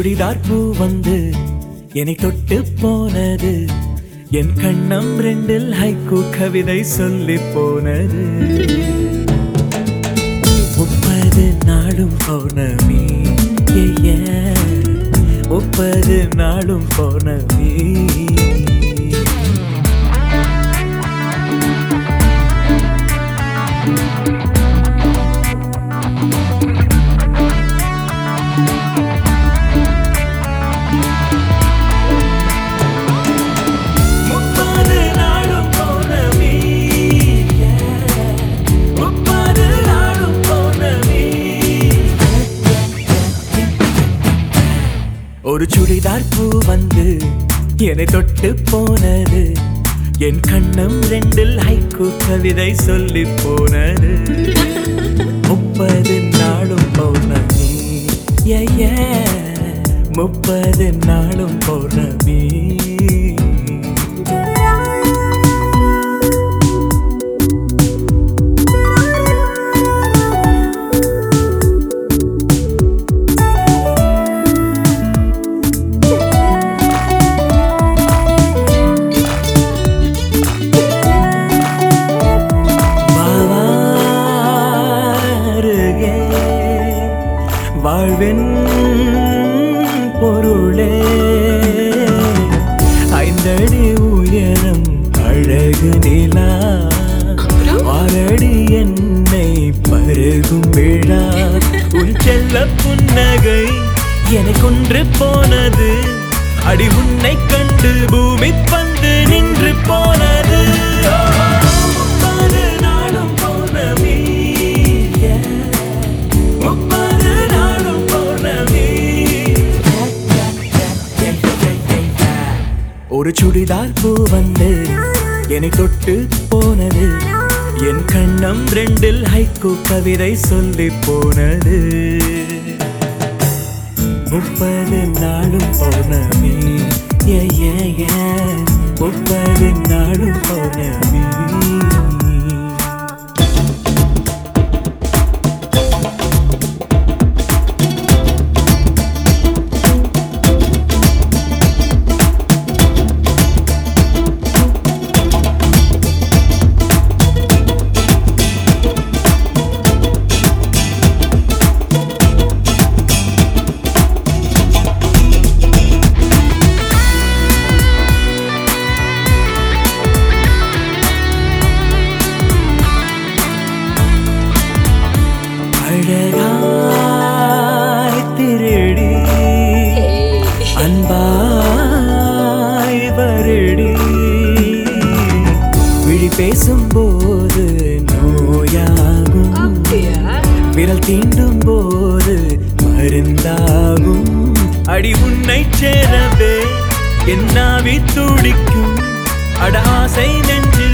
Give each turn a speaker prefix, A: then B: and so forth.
A: சுடிதார் பூ வந்து என்னை தொட்டு போனது என் கண்ணம் ரெண்டில் ஹைக்கூ கவிதை சொல்லி போனது முப்பது நாளும் பௌர்ணமி ஏ, ஏ. முப்பது நாளும் பௌர்ணமி முப்பது நாளும் பௌர்ணமி முப்பது நாளும் பௌர்ணமி ஒரு சுடிதார் பூ வந்து என்னை தொட்டு போனது என் கண்ணம் ரெண்டில் ஹைக்கூ கவிதை சொல்லி போனது முப்பது நாளும் பௌர்ணமி ஏ, ஏ. முப்பது நாளும் பௌர்ணமி வாருகே வாழ்வின் பொருளே ஐந்தடி உயரம் அழகு நிலா ஆறடி என்னை பருகும் விழா உன் செல்ல புன்னகை என்னை கொன்று போனது அடி உன்னை கண்டு பூமி பந்து நின்று போனது முப்பது நாளும் பௌர்ணமி yeah. முப்பது நாளும் பௌர்ணமி ஒரு சுடிதார் பூ வந்து என்னை தொட்டு போனது என் கண்ணம் ரெண்டில் ஹைக்கூ கவிதை சொல்லி போனது முப்பது நாளும் பௌர்ணமி ஏ, ஏ, ஏ. முப்பது நாளும் பௌர்ணமி அழகாய் திருடி அன்பாய் வருடி விழி பேசும்போது நோயாகும் விரல் தீண்டும் போது மருந்தாகும் அடி உன்னை சேரவே என்னாவி துடிக்கும் அட ஆசை நெஞ்சில்